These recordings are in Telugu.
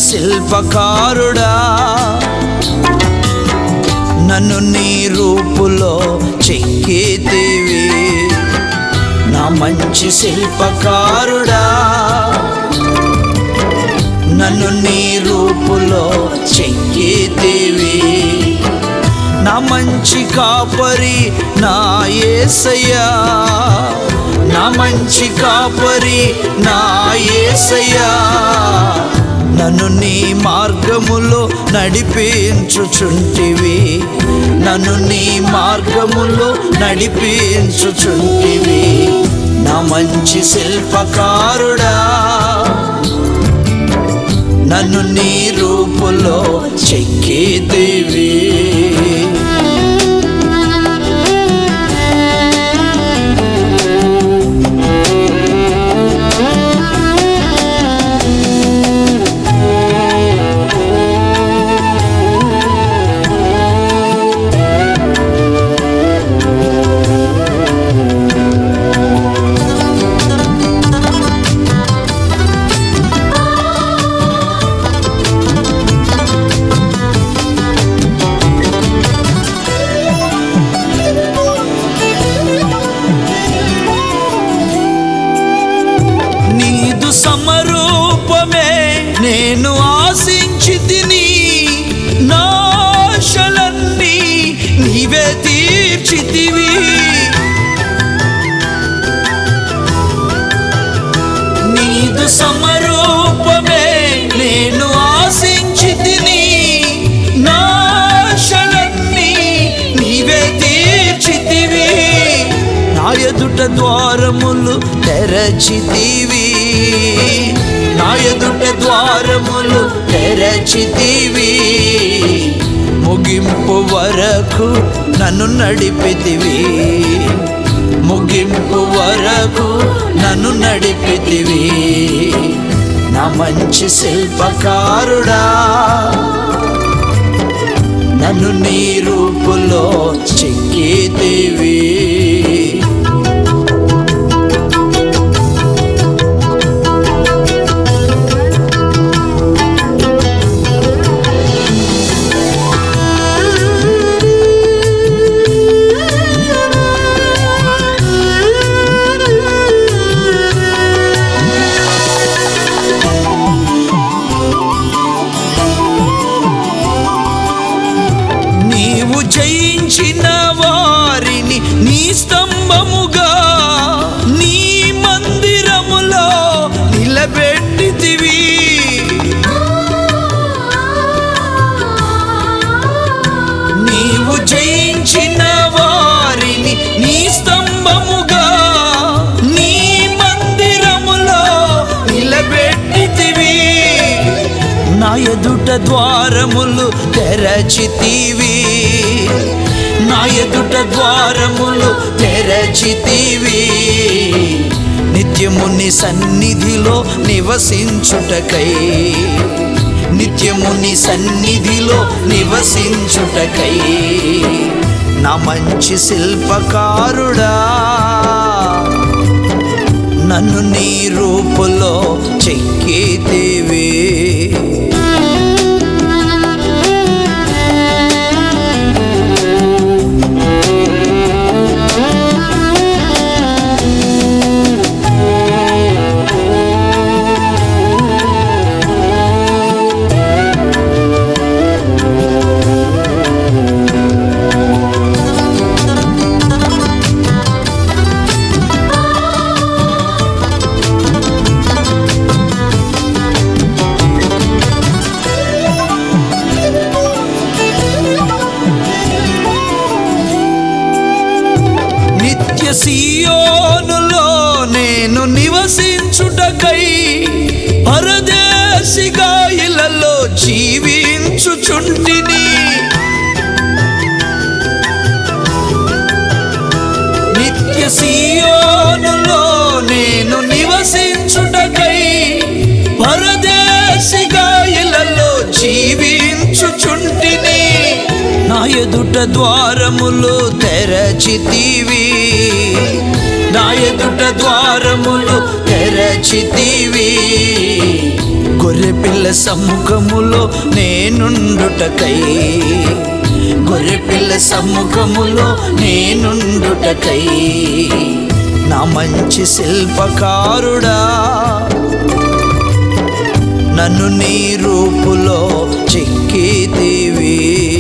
శిల్పకారుడా నన్ను నీ రూపులో చెక్కితివి నా మంచి శిల్పకారుడా నన్ను నీ రూపులో చెక్కితివి నా మంచి కాపరి నా యేసయ్యా నా మంచి కాపరి నా యేసయ్యా నన్ను నీ మార్గములో నడిపించుచుంటివి నన్ను నీ మార్గములో నడిపించుచుంటివి నా మంచి శిల్పకారుడా నన్ను నీ రూపులో చెక్కిదివి నీదు సమరూపమే నేను ఆశించి తిని నాశలన్నీ నీవే తీర్చితివి నీదు సమరూపమే నేను ఆశించి తిని నాశలన్నీ నీవే తీర్చితివి నా ఎదుట ద్వారములు తెరచితివి నా ఎదుట ద్వారములు తెరచితివి ముగింపు వరకు నన్ను నడిపితివి ముగింపు వరకు నన్ను నడిపితివి నా మంచి శిల్పకారుడా నన్ను నీ రూపులో చెక్కితివి నీవు జయించిన వారిని నీ స్తంభముగా నీ మందిరములో నిలబెట్టితివి నీవు జయించిన వారిని నీ స్తంభముగా నీ మందిరములో నిలబెట్టితివి నా ఎదుట ద్వారములు తెరచితివి నా ఎదుట ద్వారములు తెరచితివి నిత్యము నీ సన్నిధిలో నివసించుటకై నిత్యము నీ సన్నిధిలో నివసించుటకై నా మంచి శిల్పకారుడా నన్ను నీ రూపులో చెక్కితివి నిత్య సియోనులో నేను నివసించుటకై పరదేశిగా ఇలలో జీవించుచుంటిని నిత్య సియోనులో నేను నివసించుటకై పరదేశిగా ఇలలో జీవించుచుంటిని నా ఎదుట ద్వారములు తెరచితివి నా ఎదుట ద్వారములు తెరచితివి గొర్రె పిల్ల గొర్రెపిల్ల సమ్ముఖములో నేనుండుటకై గొర్రెపిల్ల సమ్ముఖములో నేనుండుటకై నా మంచి శిల్పకారుడా నన్ను నీ రూపులో చెక్కితివి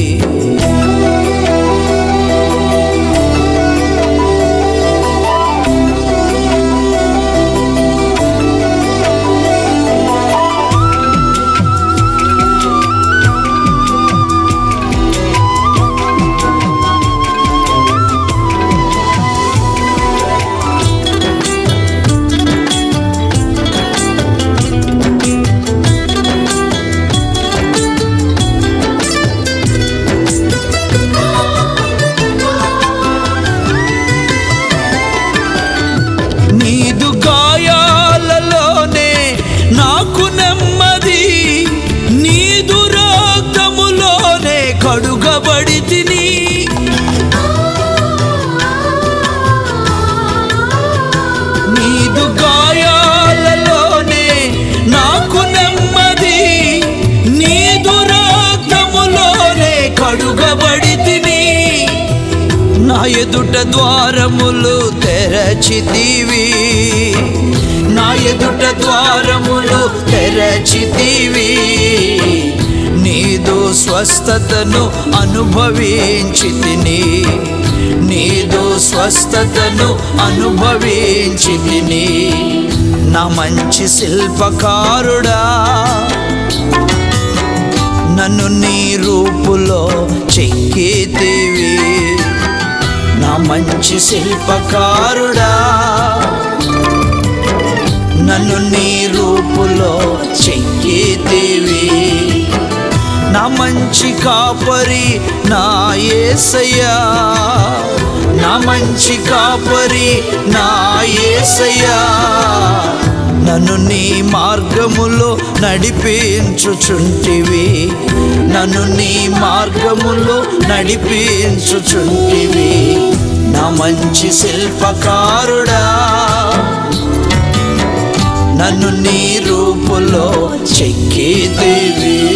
నీదు గాయాలలోనే నాకు నెమ్మది నీదు రక్తములోనే కడుగబడి తిని నీదు గాయాలలోనే నాకు నెమ్మది నీదు రక్తములోనే కడుగబడి తిని నా ఎదుట ద్వారములు తెరచితివి నా ఎదుట ద్వారములు తెరచితివి నీదు స్వస్థతను అనుభవించి తిని నీదు స్వస్థతను అనుభవించి తిని నా మంచి శిల్పకారుడా నన్ను నీ రూపులో చెక్కితివి నా మంచి శిల్పకారుడా నన్ను నీ రూపులో చెక్కితివి నా మంచి కాపరి నా యేసయ్యా నా మంచి కాపరి నా యేసయ్యా నన్ను నీ మార్గములో నడిపించుచుంటివి నన్ను నీ మార్గములో నడిపించుచుంటివి నా మంచి శిల్పకారుడా నన్ను నీ రూపులో చెక్కితివి